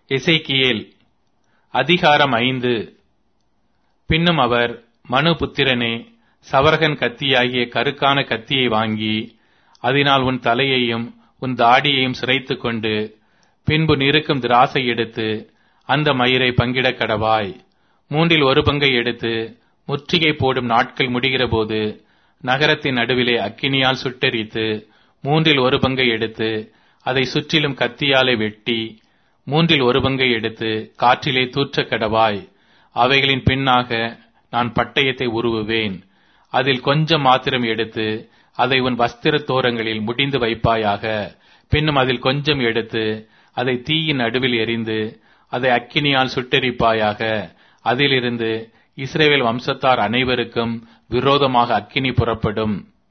எசேக்கியேல் அதிகாரம் ஐந்து பின்னும் அவர் மனு புத்திரனே சவரகன் கத்தியாகிய கருக்கான கத்தியை வாங்கி அதனால் உன் தலையையும் உன் தாடியையும் சிரைத்துக் கொண்டு பின்பு நிறுக்கும் திராசை எடுத்து அந்த மயிரை பங்கிடக் கடவாய் மூன்றில் ஒரு பங்கை எடுத்து முற்றுகை போடும் நாட்கள் முடிகிறபோது நகரத்தின் நடுவிலே அக்கினியால் சுட்டெரித்து மூன்றில் ஒரு பங்கை எடுத்து அதை சுற்றிலும் கத்தியாலே வெட்டி மூன்றில் ஒரு பங்கை எடுத்து காற்றிலே தூற்றக் கடவாய் அவைகளின் பின்னாக நான் பட்டயத்தை உருவுவேன் அதில் கொஞ்சம் மாத்திரம் எடுத்து அதை உன் வஸ்திர தோரங்களில் முடிந்து வைப்பாயாக பின்னும் அதில் கொஞ்சம் எடுத்து அதை தீயின் நடுவில் எரிந்து அதை அக்கினியால் சுட்டெரிப்பாயாக அதிலிருந்து இஸ்ரேவேல் வம்சத்தார் அனைவருக்கும் விரோதமாக அக்கினி புறப்படும்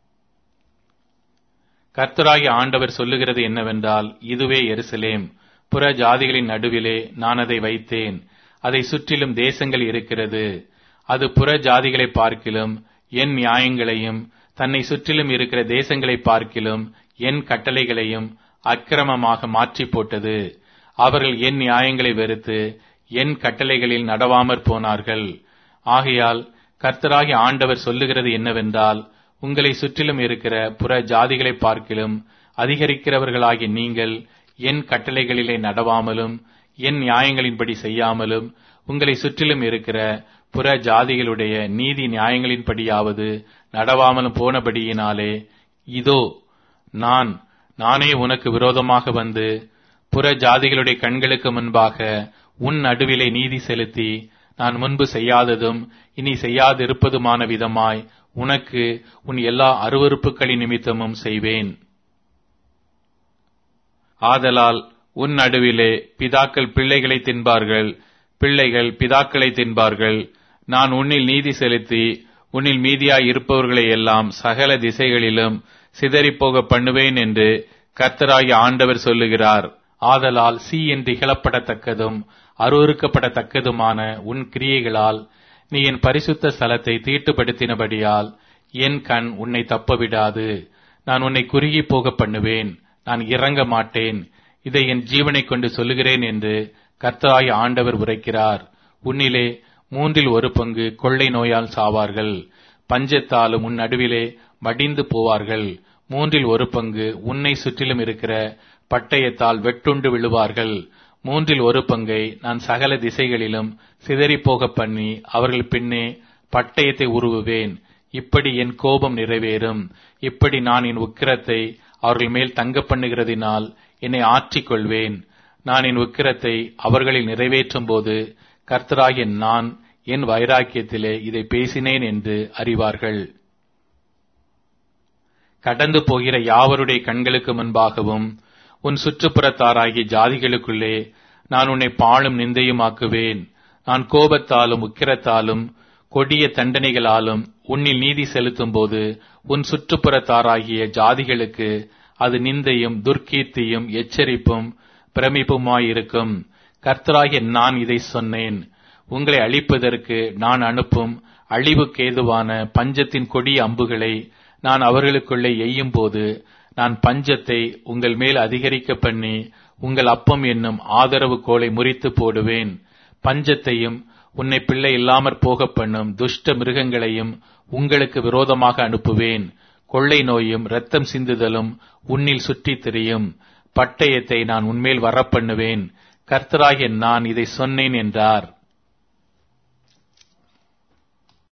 கர்த்தராகிய ஆண்டவர் சொல்லுகிறது என்னவென்றால் இதுவே எருசலேம் புற ஜாதிகளின் நடுவிலே நான் அதை வைத்தேன் அதை சுற்றிலும் தேசங்கள் இருக்கிறது அது புற ஜாதிகளை பார்க்கிலும் என் நியாயங்களையும் தன்னை சுற்றிலும் இருக்கிற தேசங்களை பார்க்கிலும் என் கட்டளைகளையும் அக்கிரமமாக மாற்றி போட்டது அவர்கள் என் நியாயங்களை வெறுத்து என் கட்டளைகளில் நடவாமற் போனார்கள் ஆகையால் கர்த்தராகி ஆண்டவர் சொல்லுகிறது என்னவென்றால் உங்களை சுற்றிலும் இருக்கிற புற ஜாதிகளை பார்க்கிலும் அதிகரிக்கிறவர்களாகி நீங்கள் என் கட்டளைகளிலே நடவாமலும் என் நியாயங்களின்படி செய்யாமலும் உங்களை சுற்றிலும் இருக்கிற புற ஜாதிகளுடைய நீதி நியாயங்களின்படியாவது நடவாமலும் போனபடியினாலே இதோ நான் நானே உனக்கு விரோதமாக வந்து புற ஜாதிகளுடைய கண்களுக்கு முன்பாக உன் நடுவிலே நீதி செலுத்தி நான் முன்பு செய்யாததும் இனி செய்யாதிருப்பதுமான விதமாய் உனக்கு உன் எல்லா அருவறுப்புகளின் நிமித்தமும் செய்வேன் ஆதலால் உன் நடுவிலே பிதாக்கள் பிள்ளைகளை தின்பார்கள் பிள்ளைகள் பிதாக்களை தின்பார்கள் நான் உன்னில் நீதி செலுத்தி உன்னில் மீதியாய் இருப்பவர்களை எல்லாம் சகல திசைகளிலும் சிதறிப்போக பண்ணுவேன் என்று கர்த்தராகி ஆண்டவர் சொல்லுகிறார் ஆதலால் சீ என்று இகழப்படத்தக்கதும் அருவறுக்கப்படத்தக்கதுமான உன் கிரியைகளால் நீ என் பரிசுத்த ஸ்தலத்தை தீட்டுப்படுத்தினபடியால் என் கண் உன்னை தப்பவிடாது நான் உன்னை குறுகி போக பண்ணுவேன் நான் இறங்க மாட்டேன் இதை என் ஜீவனை கொண்டு சொல்லுகிறேன் என்று கர்த்தராய் ஆண்டவர் உரைக்கிறார் உன்னிலே மூன்றில் ஒரு பங்கு கொள்ளை நோயால் சாவார்கள் பஞ்சத்தாலும் உன் நடுவிலே மடிந்து போவார்கள் மூன்றில் ஒரு பங்கு உன்னை சுற்றிலும் இருக்கிற பட்டயத்தால் வெட்டுண்டு விழுவார்கள் மூன்றில் ஒரு பங்கை நான் சகல திசைகளிலும் சிதறிப்போக பண்ணி அவர்கள் பின்னே பட்டயத்தை உருவுவேன் இப்படி என் கோபம் நிறைவேறும் இப்படி நான் என் உக்கிரத்தை அவர்கள் மேல் தங்க பண்ணுகிறதினால் என்னை ஆற்றிக் கொள்வேன் நான் என் உக்கிரத்தை அவர்களில் நிறைவேற்றும் போது கர்த்தராகிய நான் என் வைராக்கியத்திலே இதை பேசினேன் என்று அறிவார்கள் கடந்து போகிற யாவருடைய கண்களுக்கு முன்பாகவும் உன் சுற்றுப்புறத்தாராகிய ஜாதிகளுக்குள்ளே நான் உன்னை பாழும் நிந்தையுமாக்குவேன் நான் கோபத்தாலும் உக்கிரத்தாலும் கொடிய தண்டனைகளாலும் உன்னில் நீதி செலுத்தும் போது உன் சுற்றுப்புறத்தாராகிய ஜாதிகளுக்கு அது நிந்தையும் துர்க்கீர்த்தியும் எச்சரிப்பும் பிரமிப்புமாயிருக்கும் கர்த்தராகிய நான் இதை சொன்னேன் உங்களை அழிப்பதற்கு நான் அனுப்பும் அழிவுக்கேதுவான பஞ்சத்தின் கொடிய அம்புகளை நான் அவர்களுக்குள்ளே எய்யும் போது நான் பஞ்சத்தை உங்கள் மேல் அதிகரிக்க பண்ணி உங்கள் அப்பம் என்னும் ஆதரவு கோலை முறித்து போடுவேன் பஞ்சத்தையும் உன்னை பிள்ளை இல்லாமற் போக பண்ணும் துஷ்ட மிருகங்களையும் உங்களுக்கு விரோதமாக அனுப்புவேன் கொள்ளை நோயும் இரத்தம் சிந்துதலும் உன்னில் சுற்றித் திரியும் பட்டயத்தை நான் உன்மேல் வரப்பண்ணுவேன் கர்த்தராகிய நான் இதை சொன்னேன் என்றார்